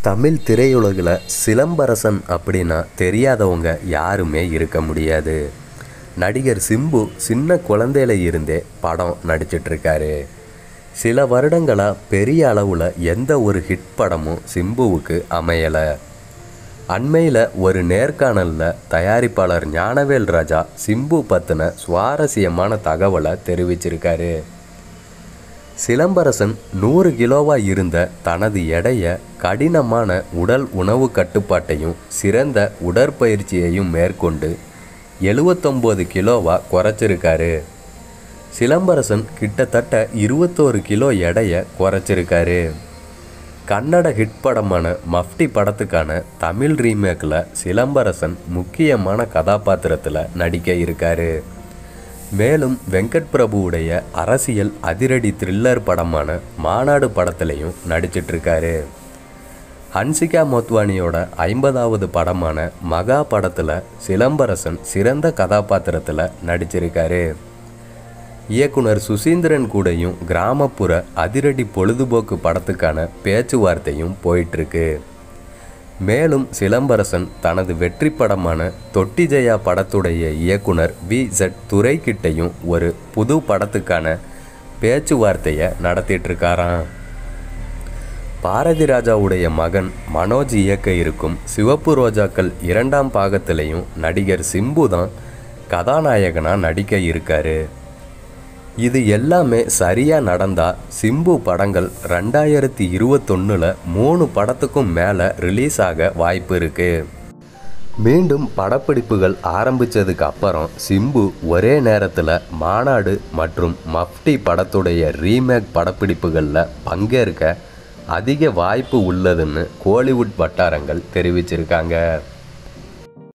தமிழ் திரையுலகில் சிலம்பரசன் அப்படின்னா தெரியாதவங்க யாருமே இருக்க முடியாது நடிகர் சிம்பு சின்ன குழந்தையில இருந்தே படம் நடிச்சிட்ருக்காரு சில வருடங்களாக பெரிய அளவில் எந்த ஒரு ஹிட் படமும் சிம்புவுக்கு அமையலை அண்மையில் ஒரு நேர்காணலில் தயாரிப்பாளர் ஞானவேல் ராஜா சிம்பு பற்றின சுவாரஸ்யமான தகவலை தெரிவிச்சிருக்காரு சிலம்பரசன் நூறு கிலோவா இருந்த தனது எடையை கடினமான உடல் உணவு கட்டுப்பாட்டையும் சிறந்த உடற்பயிற்சியையும் மேற்கொண்டு எழுவத்தொம்போது கிலோவா குறைச்சிருக்காரு சிலம்பரசன் கிட்டத்தட்ட இருபத்தோரு கிலோ எடையை குறைச்சிருக்காரு கன்னட ஹிட் படமான மஃப்டி படத்துக்கான தமிழ் ரீமேக்கில் சிலம்பரசன் முக்கியமான கதாபாத்திரத்தில் நடிக்க இருக்காரு மேலும் வெங்கட் பிரபுவுடைய அரசியல் அதிரடி த்ரில்லர் படமான மாநாடு படத்துலையும் நடிச்சிட்ருக்காரு ஹன்சிகா மோத்வானியோட ஐம்பதாவது படமான மகா படத்தில் சிலம்பரசன் சிறந்த கதாபாத்திரத்தில் நடிச்சிருக்காரு இயக்குனர் சுசீந்திரன் கூடயும் கிராமப்புற அதிரடி பொழுதுபோக்கு படத்துக்கான பேச்சுவார்த்தையும் போயிட்டுருக்கு மேலும் சிலம்பரசன் தனது வெற்றி படமான தொட்டி ஜெயா படத்துடைய இயக்குனர் வி ஜெட் துரைக்கிட்டையும் ஒரு புது படத்துக்கான பேச்சுவார்த்தையை நடத்திட்டுருக்காராம் பாரதி ராஜாவுடைய மகன் மனோஜ் இயக்க இருக்கும் சிவப்பு ரோஜாக்கள் இரண்டாம் பாகத்திலையும் நடிகர் சிம்பு தான் கதாநாயகனாக நடிக்க இருக்காரு இது எல்லாமே சரியாக நடந்தால் சிம்பு படங்கள் ரெண்டாயிரத்தி இருபத்தொன்னில் மூணு படத்துக்கும் மேலே ரிலீஸ் ஆக வாய்ப்பு இருக்குது மீண்டும் படப்பிடிப்புகள் ஆரம்பித்ததுக்கு அப்புறம் சிம்பு ஒரே நேரத்தில் மாநாடு மற்றும் மஃப்டி படத்துடைய ரீமேக் படப்பிடிப்புகளில் பங்கேற்க அதிக வாய்ப்பு உள்ளதுன்னு கோலிவுட் வட்டாரங்கள் தெரிவிச்சிருக்காங்க